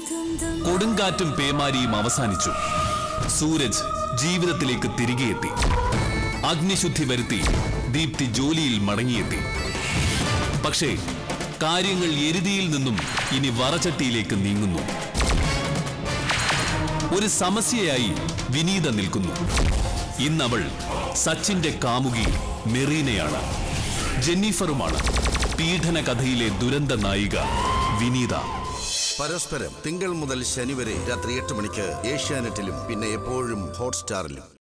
കൊടുങ്കാറ്റും പേമാരിയും അവസാനിച്ചു സൂരജ് ജീവിതത്തിലേക്ക് തിരികെ എത്തി അഗ്നിശുദ്ധി വരുത്തി ദീപ്തി ജോലിയിൽ മടങ്ങിയെത്തി പക്ഷേ കാര്യങ്ങൾ എരുതിയിൽ നിന്നും ഇനി വറചട്ടിയിലേക്ക് നീങ്ങുന്നു ഒരു സമസ്യയായി വിനീത നിൽക്കുന്നു ഇന്നവൾ സച്ചിന്റെ കാമുകി മെറീനയാണ് ജെന്നിഫറുമാണ് പീഡന കഥയിലെ ദുരന്ത നായിക വിനീത പരസ്പരം തിങ്കൾ മുതൽ ശനി വരെ രാത്രി എട്ട് മണിക്ക് ഏഷ്യാനെറ്റിലും പിന്നെ എപ്പോഴും ഹോട്ട്സ്റ്റാറിലും